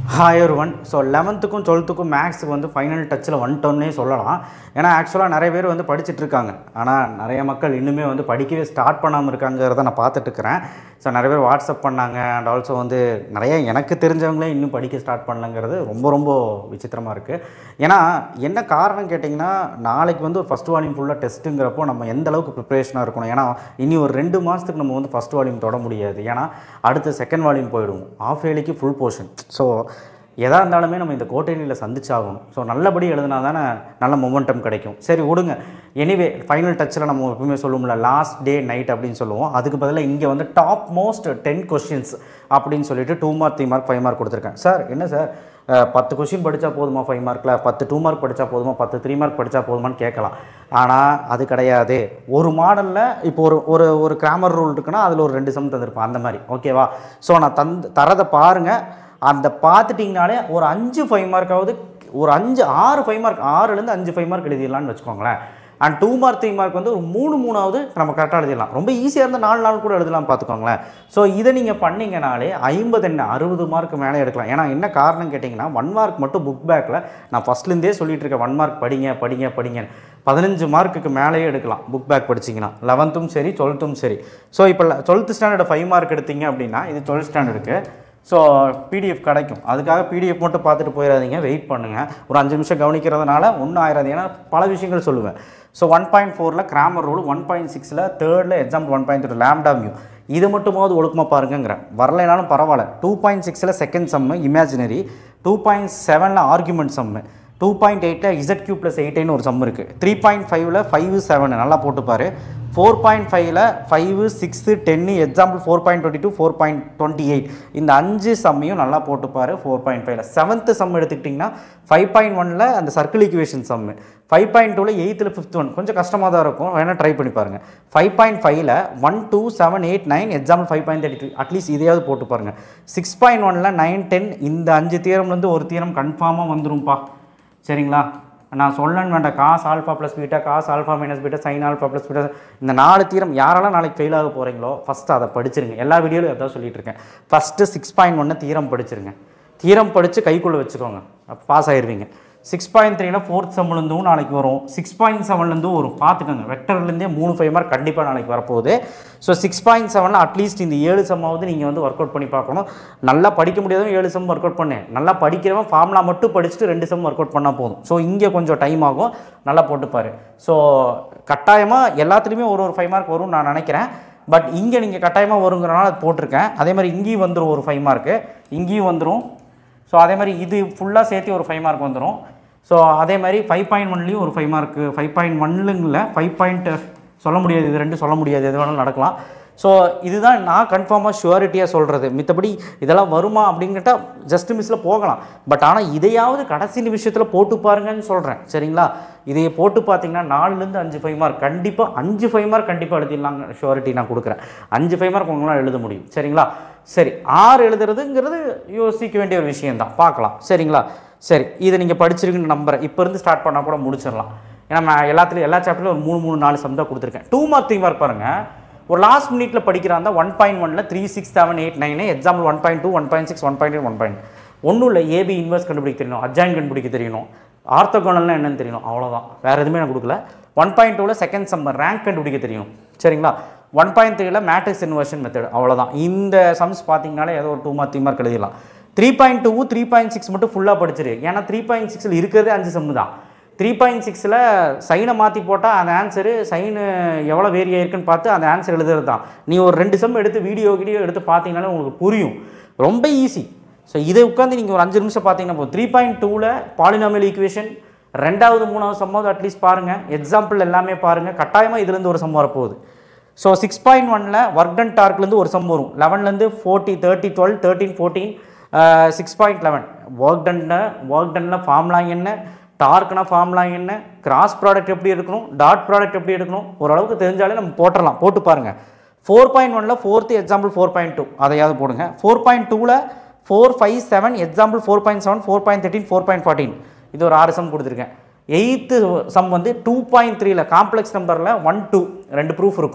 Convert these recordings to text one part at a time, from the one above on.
hi ஒரு one so லெவன்த்துக்கும் டுவெல்த்துக்கும் மேக்ஸுக்கு வந்து final டச்சில் வந்துட்டோன்னே சொல்லலாம் ஏன்னா ஆக்சுவலாக நிறைய பேர் வந்து படிச்சுட்டு இருக்காங்க ஆனால் நிறைய மக்கள் இன்னுமே வந்து படிக்கவே ஸ்டார்ட் பண்ணாமல் இருக்காங்கிறத நான் பார்த்துட்டு இருக்கிறேன் ஸோ நிறைய பேர் வாட்ஸ்அப் பண்ணாங்க அண்ட் ஆல்சோ வந்து நிறைய எனக்கு தெரிஞ்சவங்களே இன்னும் படிக்க ஸ்டார்ட் பண்ணலங்கிறது ரொம்ப ரொம்ப விசித்திரமாக இருக்குது ஏன்னா என்ன காரணம் கேட்டிங்கன்னா நாளைக்கு வந்து ஒரு ஃபஸ்ட் வால்யூம் ஃபுல்லாக டெஸ்ட்டுங்கிறப்போ நம்ம எந்த அளவுக்கு ப்ரிப்பரேஷனாக இருக்கணும் ஏன்னா இனி ஒரு ரெண்டு மாதத்துக்கு நம்ம வந்து ஃபஸ்ட் வால்யூம் தொட முடியாது ஏன்னா அடுத்து செகண்ட் வால்யூம் போயிடுவோம் ஆஃப் ஏலிக்கு ஃபுல் போர்ஷன் ஸோ எதாக இருந்தாலுமே நம்ம இந்த கோட்டையில் சந்திச்சாகணும் ஸோ நல்லபடி எழுதினா தானே நல்ல மொமெண்டம் கிடைக்கும் சரி விடுங்க எனிவே ஃபைனல் டச்சில் நம்ம எப்பவுமே சொல்லுவோம்ல லாஸ்ட் டே நைட் அப்படின்னு சொல்லுவோம் அதுக்கு பதிலாக இங்கே வந்து டாப் மோஸ்ட் டென் கொஸ்டின்ஸ் அப்படின்னு சொல்லிட்டு two mark three mark five mark கொடுத்துருக்கேன் சார் என்ன சார் அஹ், பத்து கொஸ்டின் படித்தா போதுமா ஃபைவ் மார்க்கில் பத்து டூ மார்க் படித்தா போதுமா பத்து த்ரீ மார்க் படித்தா போதுமான்னு கேட்கலாம் ஆனால் அது கிடையாது ஒரு மாடலில் இப்போ ஒரு ஒரு ஒரு கிராமர் ரூல் இருக்குன்னா அதில் ஒரு ரெண்டு சம் தந்திருப்பேன் அந்த மாதிரி ஓகேவா ஸோ நான் தந்து தரதை பாருங்கள் அந்த பார்த்துட்டிங்கனாலே ஒரு அஞ்சு ஃபைவ் மார்க்காவது ஒரு அஞ்சு ஆறு ஃபைவ் மார்க் ஆறுலேருந்து அஞ்சு ஃபைவ் மார்க் எழுதிடலாம்னு வச்சுக்கோங்களேன் and two mark three mark வந்து ஒரு மூணு மூணாவது நம்ம கரெக்டாக எழுதிடலாம் ரொம்ப ஈஸியாக இருந்தால் நாலு நாள் கூட எழுதலாம் பார்த்துக்கோங்களேன் ஸோ இதை நீங்கள் பண்ணீங்கனாலே ஐம்பது என்ன அறுபது மார்க் மேலே எடுக்கலாம் ஏன்னா என்ன காரணம் கேட்டிங்கன்னா ஒன் மார்க் மட்டும் புக் பேக்கில் நான் ஃபஸ்ட்லேருந்தே சொல்லிட்டு இருக்கேன் ஒன் மார்க் படிங்க படிங்க படிங்க பதினஞ்சு மார்க்குக்கு மேலேயே எடுக்கலாம் புக் பேக் படிச்சிங்கன்னா லெவன்த்தும் சரி டுவெல்த்தும் சரி ஸோ இப்போ டுவெல்த்து ஸ்டாண்டர்ட் ஃபைவ் மார்க் எடுத்தீங்க அப்படின்னா இது டுவெல்த் ஸ்டாண்டர்டுக்கு ஸோ பிடிஎஃப் கிடைக்கும் அதுக்காக பிடிஎஃப் மட்டும் பார்த்துட்டு போயிடாதீங்க வெயிட் பண்ணுங்கள் ஒரு அஞ்சு நிமிஷம் கவனிக்கிறதுனால ஒன்றும் ஆயிராது ஏன்னா பல விஷயங்கள் சொல்லுவேன் ஸோ ஒன் பாயிண்ட் ஃபோரில் கிராமர் ரூல் ஒன் பாயிண்ட் சிக்ஸில் தேர்டில் example one point three lambda view இது மட்டுமாவது ஒழுக்கமாக பாருங்கிறேன் வரலைனாலும் பரவாயில்ல டூ பாயிண்ட் சிக்ஸில் second sum imaginary two point செவனில் ஆர்குமெண்ட் சம்மு டூ பாயிண்ட் எயிட்டில் இசட் கியூ ப்ளஸ் எயிட்டின்னு ஒரு சம் இருக்குது த்ரீ பாயிண்ட் ஃபைவ்ல ஃபைவ் செவன் நல்லா போட்டுப்பாரு ஃபோர் பாயிண்ட் ஃபைவ்ல ஃபைவ் சிக்ஸு டென்னு example four point twenty two four point twenty eight இந்த அஞ்சு சம்மையும் நல்லா போட்டுப்பாரு ஃபோர் பாயிண்ட் ஃபைவ்ல செவன்த்து சம் எடுத்துக்கிட்டிங்கன்னா ஃபைவ் பாயிண்ட் ஒனில் அந்த circle equation sum five point டூவில் எயித்தில் ஃபிஃப்த் ஒன் கொஞ்சம் கஷ்டமாக தான் இருக்கும் வேணால் ட்ரை பண்ணி பாருங்கள் ஃபைவ் பாயிண்ட் ஃபைவ்ல one two seven eight nine example five point thirty two at least இதையாவது போட்டு பாருங்கள் சிக்ஸ் பாயிண்ட் ஒனில் நைன் டென் இந்த அஞ்சு தீரம்லேருந்து ஒரு தீரம் கன்ஃபார்மாக வந்துரும்ப்பா சரிங்களா நான் சொல்லணும்னு வேண்டாம் cos alpha plus beta cos alpha minus beta sine alpha plus beta இந்த நாலு தீரம் யாரெல்லாம் நாளைக்கு ஃபெயில் ஆக போகிறீங்களோ ஃபஸ்ட்டு அதை படிச்சிருங்க எல்லா வீடியோலையும் அதான் சொல்லிட்டு இருக்கேன் ஃபஸ்ட்டு சிக்ஸ் பாயிண்ட் ஒன்று தீரம் படிச்சிருங்க தீரம் படித்து கைக்குள்ளே வச்சுக்கோங்க பாஸ் ஆயிடுவீங்க சிக்ஸ் பாயிண்ட் த்ரீல ஃபோர்த் செம்லேருந்தும் நாளைக்கு வரும் சிக்ஸ் பாயிண்ட் செவன்லேருந்தும் வரும் பார்த்துக்கோங்க வெக்டர்லேருந்தே மூணு ஃபைவ் மார்க் கண்டிப்பாக நாளைக்கு வரப்போகுது ஸோ சிக்ஸ் பாயிண்ட் செவனில் அட்லீஸ்ட் இந்த ஏழு செம்மாவது நீங்கள் வந்து ஒர்க் அவுட் பண்ணி பார்க்கணும் நல்லா படிக்க முடியாதவன் ஏழு செம் ஒர்க் அவுட் பண்ணேன் நல்லா படிக்கிறவன் ஃபார்முலா மட்டும் படிச்சுட்டு ரெண்டு செம் ஒர்க் அவுட் பண்ணால் போதும் ஸோ இங்கே கொஞ்சம் டைம் ஆகும் நல்லா போட்டுப்பாரு ஸோ கட்டாயமாக எல்லாத்துலேயுமே ஒரு ஒரு ஃபைவ் மார்க் வரும்னு நான் நினைக்கிறேன் பட் இங்கே நீங்கள் கட்டாயமாக வருங்கிறனால அது போட்டிருக்கேன் அதே மாதிரி இங்கேயும் வந்துடும் ஒரு ஃபைவ் மார்க்கு இங்கேயும் வந்துடும் ஸோ அதே மாதிரி இது ஃபுல்லாக சேர்த்து ஒரு ஃபைவ் மார்க் வந்துடும் ஸோ அதே மாதிரி ஃபைவ் பாயிண்ட் ஒன்லேயும் ஒரு ஃபைவ் மார்க்கு ஃபைவ் பாயிண்ட் ஒன்லுங்கள ஃபைவ் பாயிண்ட் சொல்ல முடியாது இது ரெண்டும் சொல்ல முடியாது எது வேணாலும் நடக்கலாம் ஸோ இதுதான் நான் கன்ஃபார்மாக ஷுவாரிட்டியாக சொல்கிறது மித்தபடி இதெல்லாம் வருமா அப்படின்னு கேட்டால் ஜஸ்ட் மிஸ்ஸில் போகலாம் பட் ஆனால் இதையாவது கடைசி விஷயத்தில் போட்டு பாருங்கன்னு சொல்கிறேன் சரிங்களா இதையை போட்டு பார்த்தீங்கன்னா நாலுலேருந்து அஞ்சு ஃபைவ் மார்க் கண்டிப்பாக அஞ்சு ஃபைவ் மார்க் கண்டிப்பாக எழுதிடலாங்க ஷுவாரிட்டி நான் கொடுக்குறேன் அஞ்சு ஃபைவ் மார்க் உங்களால் எழுத முடியும் சரிங்களா சரி ஆறு எழுதுறதுங்கிறது யோசிக்க வேண்டிய ஒரு விஷயம்தான் பார்க்கலாம் சரிங்களா சரி இதை நீங்கள் படிச்சிருக்குன்னு நம்புறேன் இப்போ இருந்து ஸ்டார்ட் பண்ணால் கூட முடிச்சிடலாம் ஏன்னா நான் எல்லாத்துலையும் எல்லா சாப்டர்லையும் ஒரு மூணு மூணு நாலு சம் தான் கொடுத்துருக்கேன் டூ மார்க் த்ரீ மார்க் பாருங்கள் ஒரு லாஸ்ட் மினிட்ல படிக்கிறாங்க ஒன் பாயிண்ட் ஒனில் three six seven eight nine example one point two one point six one point one point ஒன்றும் இல்லை ஏபி இன்வெர்ஸ் கண்டுபிடிக்க தெரியணும் அட்ஜாயின் கண்டுபிடிக்க தெரியணும் ஆர்த்தோகோனல்னா என்னன்னு தெரியணும் அவ்வளோதான் வேறு எதுவுமே நான் கொடுக்கல ஒன் பாயிண்ட் டூவில் செகண்ட் சம் ரேங்க் கண்டுபிடிக்க தெரியணும் சரிங்களா ஒன் பாயிண்ட் த்ரீல மேட்ரிக்ஸ் இன்வர்ஷன் மெத்தட் அவ்வளோதான் இந்த சம்ஸ் பார்த்தீங்கனாலே ஏதோ ஒரு டூ மார்க் த்ரீ மார்க் எழுதிடலாம் three point two three point six மட்டும் ஃபுல்லாக படிச்சிரு ஏன்னா த்ரீ பாயிண்ட் சிக்ஸில் இருக்கிறதே அஞ்சு சம்மு தான் த்ரீ பாயிண்ட் சிக்ஸில் சைனை மாற்றி போட்டால் அந்த ஆன்சரு சைனு எவ்வளோ வேரி ஆயிருக்குன்னு பார்த்து அந்த ஆன்சர் எழுதுறது தான் நீ ஒரு ரெண்டு சம் எடுத்து வீடியோ வீடியோ எடுத்து பார்த்தீங்கனாலே உங்களுக்கு புரியும் ரொம்ப ஈஸி ஸோ இதை உட்காந்து நீங்கள் ஒரு அஞ்சு நிமிஷம் பார்த்தீங்கன்னா போதும் த்ரீ பாயிண்ட் டூவில் பாலினாமியல் ஈக்குவேஷன் ரெண்டாவது மூணாவது சம்மாவது அட்லீஸ்ட் பாருங்கள் எக்ஸாம்பிள் எல்லாமே பாருங்கள் கட்டாயமாக இதுலேருந்து ஒரு சம் வரப்போகுது ஸோ சிக்ஸ் பாயிண்ட் ஒனில் ஒர்க் டன் டார்க்லேருந்து ஒரு சம் வரும் லெவன்லேருந்து forty thirty twelve thirteen fourteen six point eleven work டன்ன ஒர்க் டன்னில் ஃபார்ம்லா என்ன டார்க்னா ஃபார்ம்லா என்ன கிராஸ் ப்ராடக்ட் எப்படி எடுக்கணும் டாட் ப்ராடக்ட் எப்படி எடுக்கணும் ஓரளவுக்கு தெரிஞ்சாலே நம்ம போட்டுடலாம் போட்டு பாருங்கள் ஃபோர் பாயிண்ட் ஒனில் fourth example four point two அதையாவது போடுங்க ஃபோர் பாயிண்ட் டூவில் four five seven example four point seven four point thirteen four point fourteen இது ஒரு ஆறு சம் கொடுத்துருக்கேன் எயித்து சம் வந்து டூ பாயிண்ட் த்ரீல காம்ப்ளெக்ஸ் நம்பரில் ஒன் டூ ரெண்டு ப்ரூஃப் இருக்கும்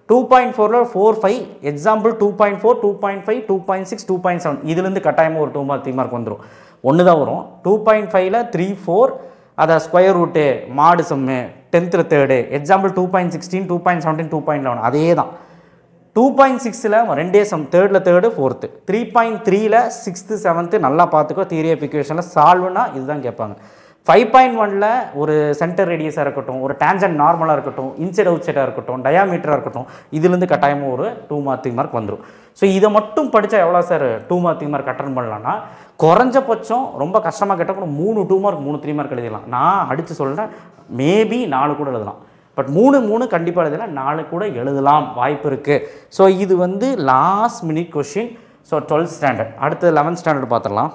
டூ பாயிண்ட் ஃபோரில் four five example two point four two point five two point six two point seven இதுலேருந்து கட்டாயமாக ஒரு டூ மார்க் த்ரீ மார்க் வந்துடும் ஒன்று தான் வரும் டூ பாயிண்ட் ஃபைவ்ல த்ரீ ஃபோர் அதை ஸ்கொயர் ரூட்டு மாடு சம்மு டென்த்தில் third example two point sixteen two point seventeen two point eleven அதே தான் டூ பாயிண்ட் சிக்ஸில் ரெண்டே சம் தேர்டில் தேர்டு ஃபோர்த்து த்ரீ பாயிண்ட் த்ரீல சிக்ஸ்த்து செவன்த்து நல்லா பார்த்துக்கோ தியரி ஆஃப் இக்குவேஷனில் சால்வ்னா இதுதான் கேட்பாங்க ஃபைவ் பாயிண்ட் ஒனில் ஒரு சென்டர் ரேடியஸாக இருக்கட்டும் ஒரு டேஞ்சன்ட் நார்மலாக இருக்கட்டும் இன்சைட் அவுட் சைடாக இருக்கட்டும் டயாமீட்டராக இருக்கட்டும் இதுலேருந்து கட்டாயமாக ஒரு டூ மார்க் த்ரீ மார்க் வந்துடும் ஸோ இதை மட்டும் படித்தா எவ்வளோ sir two mark three mark attend பண்ணலாம்னா குறைஞ்சபட்சம் ரொம்ப கஷ்டமாக கேட்டால் கூட மூணு டூ மார்க் மூணு த்ரீ மார்க் எழுதிடலாம் நான் அடித்து சொல்கிறேன் மேபி நாலு கூட எழுதலாம் பட் மூணு மூணு கண்டிப்பாக எழுதலாம் நாலு கூட எழுதலாம் வாய்ப்பு இருக்குது ஸோ இது வந்து last minute question so twelfth standard அடுத்து லெவன்த் ஸ்டாண்டர்ட் பார்த்துடலாம்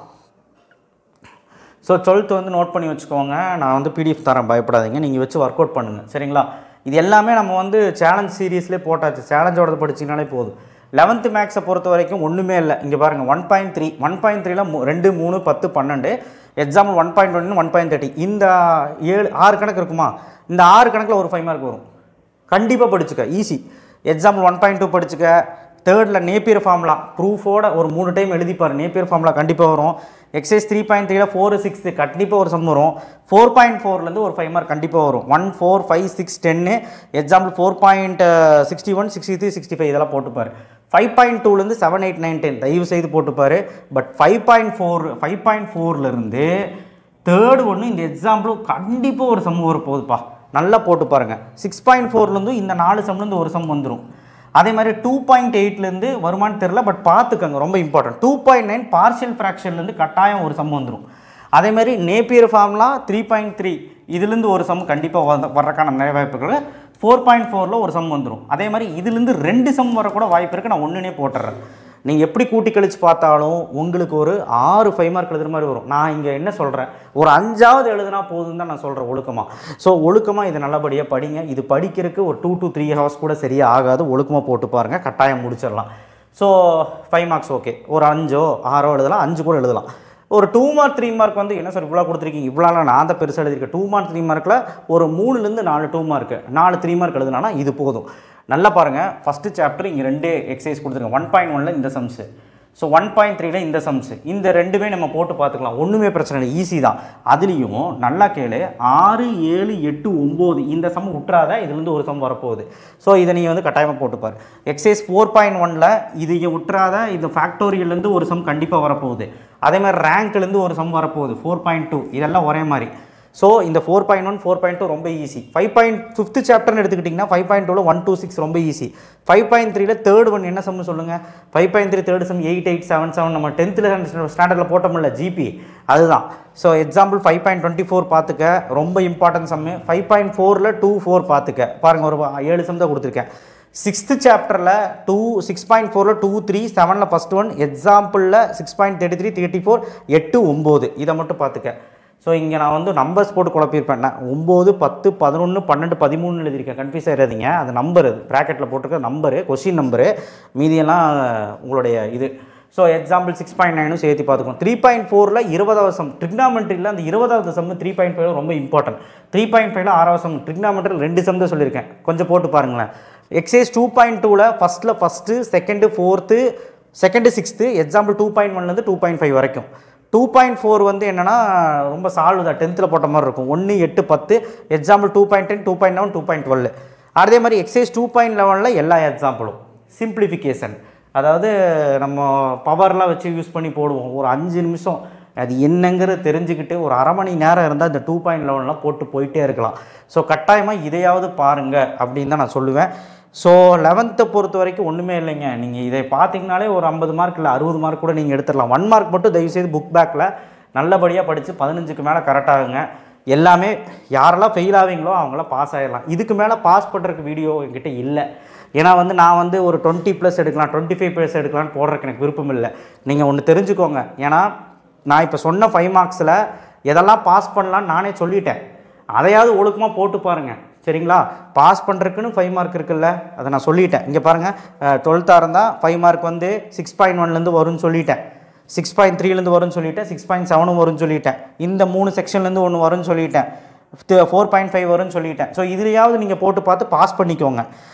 ஸோ டுவெல்த்து வந்து நோட் பண்ணி வச்சுக்கோங்க நான் வந்து பிடிஎஃப் தரேன் பயப்படாதீங்க நீங்கள் வச்சு ஒர்க் அவுட் பண்ணுங்கள் சரிங்களா இது எல்லாமே நம்ம வந்து சேலஞ்ச் சீரீஸ்லேயே போட்டாச்சு சேலஞ்சோட படிச்சிங்கனாலே போதும் லெவன்த்து மேக்ஸை பொறுத்த வரைக்கும் ஒன்றுமே இல்லை இங்கே பாருங்கள் one point three one point த்ரீல ரெண்டு மூணு பத்து பன்னெண்டு example one point one one point thirty இந்த ஏழு ஆறு கணக்கு இருக்குமா இந்த ஆறு கணக்கில் ஒரு ஃபைவ் மார்க் வரும் கண்டிப்பாக படிச்சுக்க easy example one point two படிச்சுக்க தேர்டில் நேப்பியர் ஃபார்முலா ப்ரூஃபோட ஒரு மூணு டைம் எழுதிப்பார் நேப்பியர் ஃபார்முலா கண்டிப்பாக வரும் எக்ஸைஸ் த்ரீ பாயிண்ட் த்ரீல ஃபோர் சிக்ஸ்த்து கண்டிப்பாக ஒரு சம் வரும் ஃபோர் பாயிண்ட் ஃபோர்லேருந்து ஒரு ஃபைவ் மார்க் கண்டிப்பாக வரும் ஒன் ஃபோர் ஃபைவ் சிக்ஸ் டென்னு example four point sixty one sixty three sixty five இதெல்லாம் போட்டுப்பார் ஃபைவ் பாயிண்ட் டூலேருந்து செவன் எயிட் நைன் டென் தயவு செய்து போட்டுப்பார் but five point four five point ஃபோர்லேருந்து தேர்டு ஒன்று இந்த எக்ஸாம்பிளும் கண்டிப்பாக ஒரு சம் வர போகுதுப்பா நல்லா போட்டு பாருங்கள் சிக்ஸ் பாயிண்ட் ஃபோர்லேருந்து இந்த நாலு சம்லேருந்து ஒரு சம் வந்துடும் அதே மாதிரி டூ பாயிண்ட் எயிட்லேருந்து வருமானு தெரில பட் பார்த்துக்கங்க ரொம்ப important two point nine partial ஃப்ராக்ஷன்லேருந்து கட்டாயம் ஒரு சம் வந்துடும் அதே மாதிரி நேப்பியர் ஃபார்ம்லாம் த்ரீ பாயிண்ட் த்ரீ இதுலேருந்து ஒரு சம் கண்டிப்பாக வர வர்றக்கான நிறைய வாய்ப்புகள் ஃபோர் பாயிண்ட் ஃபோரில் ஒரு சம் வந்துடும் அதே மாதிரி இதுலேருந்து ரெண்டு சம் வரக்கூட வாய்ப்பு இருக்குது நான் ஒன்றுனே போட்டுறேன் நீங்கள் எப்படி கூட்டி கழிச்சு பார்த்தாலும் உங்களுக்கு ஒரு ஆறு ஃபைவ் மார்க் எழுதுற மாதிரி வரும் நான் இங்கே என்ன சொல்கிறேன் ஒரு அஞ்சாவது எழுதுனா போதும் தான் நான் சொல்கிறேன் ஒழுக்கமாக ஸோ ஒழுக்கமாக இது நல்லபடியாக படிங்க இது படிக்கிறதுக்கு ஒரு டூ to த்ரீ ஹவர்ஸ் கூட சரியாக ஆகாது ஒழுக்கமாக போட்டு பாருங்கள் கட்டாயம் முடிச்சிடலாம் ஸோ ஃபைவ் மார்க்ஸ் ஓகே ஒரு அஞ்சோ ஆறோ எழுதலாம் அஞ்சு கூட எழுதலாம் ஒரு டூ மார்க் த்ரீ மார்க் வந்து என்ன சார் இவ்வளோ கொடுத்துருக்கீங்க இவ்வளோ நான் தான் பெருசாக எழுதியிருக்கேன் டூ மார்க் த்ரீ மார்க்கில் ஒரு மூணுலேருந்து நாலு டூ மார்க்கு நாலு த்ரீ மார்க் எழுதுனா இது போதும் நல்லா பாருங்கள் ஃபஸ்ட்டு சாப்டர் இங்கே ரெண்டு எக்ஸசைஸ் கொடுத்துருங்க ஒன் பாயிண்ட் ஒனில் இந்த சம்ஸு ஸோ ஒன் பாயிண்ட் த்ரீல இந்த சம்ஸு இந்த ரெண்டுமே நம்ம போட்டு பார்த்துக்கலாம் ஒன்றுமே பிரச்சனை இல்லை ஈஸி தான் அதுலேயும் நல்லா கேளு ஆறு ஏழு எட்டு ஒம்பது இந்த சம் விட்டுறாத இதுலேருந்து ஒரு சம் வரப்போகுது ஸோ இதை நீங்கள் வந்து கட்டாயமாக போட்டுப்பார் எக்ஸைஸ் ஃபோர் பாயிண்ட் ஒனில் இது இங்கே விட்டுறாத இந்த ஃபேக்டோரியல்லேருந்து ஒரு சம் கண்டிப்பாக வரப்போகுது அதே மாதிரி ரேங்க்லேருந்து ஒரு சம் வரப்போகுது ஃபோர் பாயிண்ட் டூ இதெல்லாம் ஒரே மாதிரி ஸோ இந்த four point one four point two ரொம்ப ஈஸி ஃபைவ் பாயிண்ட் ஃபிஃப்த்து சாப்டர்னு எடுத்துக்கிட்டிங்கன்னா ஃபைவ் பாயிண்ட் டூவில் ஒன் டூ சிக்ஸ் ரொம்ப ஈஸி ஃபைவ் பாயிண்ட் த்ரீல தேர்ட் ஒன் என்ன சம்னு சொல்லுங்கள் five point three third sum eight eight seven seven நம்ம டென்த்தில் ஸ்டாண்டர்டில் போட்டோம்ல ஜிபி அதுதான் so example five point twenty four பார்த்துக்க ரொம்ப இம்பார்ட்டன்ட் சம்மு ஃபைவ் பாயிண்ட் ஃபோரில் டூ ஃபோர் பார்த்துக்க பாருங்கள் ஒரு ஏழு சம் தான் கொடுத்துருக்கேன் சிக்ஸ்த்து சாப்டரில் டூ சிக்ஸ் பாயிண்ட் ஃபோரில் டூ த்ரீ செவனில் ஃபஸ்ட் ஒன் எக்ஸாம்பிளில் six point thirty three thirty four எட்டு ஒம்பது இதை மட்டும் பார்த்துக்க ஸோ இங்கே நான் வந்து நம்பர்ஸ் போட்டு குழப்பியிருப்பேன் நான் ஒம்பது பத்து பதினொன்று பன்னெண்டு பதிமூணு எழுதியிருக்கேன் கன்ஃபியூஸ் ஆகிடாதீங்க அது நம்பர் அது ப்ராக்கெட்டில் போட்டிருக்க நம்பரு கொஷின் நம்பரு மீதியெல்லாம் உங்களுடைய இது ஸோ எக்ஸாம்பிள் சிக்ஸ் பாயிண்ட் நைனும் சேர்த்து பார்த்துக்கணும் த்ரீ பாயிண்ட் ஃபோரில் இருபதாவது சம் ட்ரிக்னாமெண்ட்ரியில் அந்த இருபதாவது சம் த்ரீ பாயிண்ட் ஃபைவ் ரொம்ப இம்பார்ட்டன்ட் த்ரீ பாயிண்ட் ஃபைவ்ல ஆறாவது சம் ட்ரிக்னாமெண்ட்ரியில் ரெண்டு சம் தான் சொல்லியிருக்கேன் கொஞ்சம் போட்டு பாருங்களேன் எக்ஸைஸ் டூ பாயிண்ட் டூவில் ஃபஸ்ட்டில் first second fourth second sixth example two point ஒன்லேருந்து டூ பாயிண்ட் ஃபைவ் வரைக்கும் டூ பாயிண்ட் ஃபோர் வந்து என்னென்னா ரொம்ப சால்வ் தான் டென்த்தில் போட்ட மாதிரி இருக்கும் ஒன்று எட்டு பத்து example two point ten two point eleven two point twelve அதே மாதிரி எக்ஸைஸ் டூ பாயிண்ட் லெவனில் எல்லா எக்ஸாம்பிளும் சிம்பிளிஃபிகேஷன் அதாவது நம்ம பவர்லாம் வச்சு யூஸ் பண்ணி போடுவோம் ஒரு அஞ்சு நிமிஷம் அது என்னங்கிறது தெரிஞ்சுக்கிட்டு ஒரு அரை மணி நேரம் இருந்தால் இந்த டூ பாயிண்ட் லெவன்லாம் போட்டு போயிட்டே இருக்கலாம் ஸோ கட்டாயமாக இதையாவது பாருங்கள் அப்படின்னு தான் நான் சொல்லுவேன் ஸோ லெவன்த்தை பொறுத்த வரைக்கும் ஒன்றுமே இல்லைங்க நீங்கள் இதை பார்த்தீங்கனாலே ஒரு ஐம்பது மார்க் இல்லை அறுபது மார்க் கூட நீங்கள் எடுத்துடலாம் ஒன் மார்க் மட்டும் தயவுசெய்து புக் பேக்கில் நல்லபடியாக படித்து பதினஞ்சுக்கு மேலே கரெக்டாகுங்க எல்லாமே யாரெல்லாம் ஃபெயில் ஆவீங்களோ அவங்களாம் பாஸ் ஆகிடலாம் இதுக்கு மேலே பாஸ் பண்ணுறதுக்கு வீடியோ என்கிட்ட இல்லை ஏன்னா வந்து நான் வந்து ஒரு டுவெண்ட்டி ப்ளஸ் எடுக்கலாம் டுவெண்ட்டி ஃபைவ் ப்ளஸ் எடுக்கலாம்னு போடுறதுக்கு எனக்கு விருப்பம் இல்லை நீங்கள் ஒன்று தெரிஞ்சுக்கோங்க ஏன்னா நான் இப்போ சொன்ன ஃபைவ் மார்க்ஸில் எதெல்லாம் பாஸ் பண்ணலான்னு நானே சொல்லிட்டேன் அதையாவது ஒழுக்கமாக போட்டு பாருங்கள் சரிங்களா பாஸ் பண்ணுறதுக்குன்னு ஃபைவ் மார்க் இருக்குல்ல அதை நான் சொல்லிட்டேன் இங்கே பாருங்கள் டுவெல்த்தாக இருந்தால் ஃபைவ் மார்க் வந்து சிக்ஸ் பாயிண்ட் ஒன்லேருந்து வரும்னு சொல்லிட்டேன் சிக்ஸ் பாயிண்ட் த்ரீலேருந்து வரும்னு சொல்லிட்டேன் சிக்ஸ் பாயிண்ட் செவனும் வரும்னு சொல்லிட்டேன் இந்த மூணு செக்ஷன்லேருந்து ஒன்று வரும்னு சொல்லிட்டேன் ஃபோர் பாயிண்ட் ஃபைவ் வரும்னு சொல்லிட்டேன் ஸோ இதுலையாவது நீங்கள் போட்டு பார்த்து பாஸ் பண்ணிக்கோங்க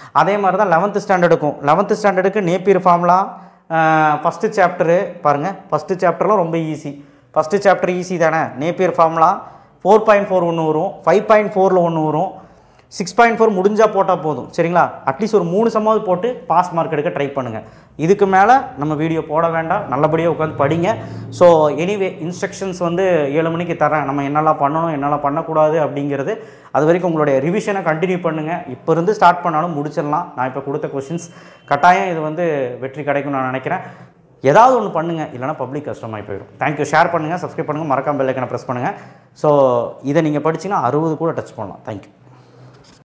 அதே மாதிரி தான் லெவன்த்து ஸ்டாண்டர்டுக்கும் லெவன்த்து ஸ்டாண்டர்டுக்கு நேப்பியர் ஃபார்ம்லாம் ஃபஸ்ட்டு சாப்டரு பாருங்கள் ஃபஸ்ட்டு சாப்டர்லாம் ரொம்ப ஈஸி ஃபஸ்ட்டு சாப்டர் ஈஸி தானே நேப்பியர் ஃபார்ம்லாம் ஃபோர் பாயிண்ட் ஃபோர் ஒன்று வரும் ஃபைவ் பாயிண்ட் ஃபோரில் ஒன்று வரும் சிக்ஸ் பாயிண்ட் ஃபோர் முடிஞ்சால் போட்டால் போதும் சரிங்களா அட்லீஸ்ட் ஒரு மூணு சமாவது போட்டு பாஸ் மார்க் எடுக்க ட்ரை பண்ணுங்கள் இதுக்கு மேலே நம்ம வீடியோ போட வேண்டாம் நல்லபடியாக உட்காந்து படிங்க ஸோ எனிவே இன்ஸ்ட்ரக்ஷன்ஸ் வந்து ஏழு மணிக்கு தரேன் நம்ம என்னெல்லாம் பண்ணணும் என்னெல்லாம் பண்ணக்கூடாது அப்படிங்கிறது அது வரைக்கும் உங்களுடைய ரிவிஷனை கண்டினியூ பண்ணுங்கள் இப்போ இருந்து ஸ்டார்ட் பண்ணாலும் முடிச்சிடலாம் நான் இப்போ கொடுத்த கொஷின்ஸ் கட்டாயம் இது வந்து வெற்றி கிடைக்கும் நான் நினைக்கிறேன் ஏதாவது ஒன்று பண்ணுங்கள் இல்லைனா பப்ளிக் கஷ்டமாகி போயிடும் தேங்க்யூ ஷேர் பண்ணுங்கள் சப்ஸ்கிரைப் பண்ணுங்கள் மறக்காம பெல் ஐக்கனை ப்ரெஸ் பண்ணுங்கள் ஸோ இதை நீங்கள் படிச்சீங்கன்னா அறுபது கூட டச் பண்ணலாம் தேங்க்யூ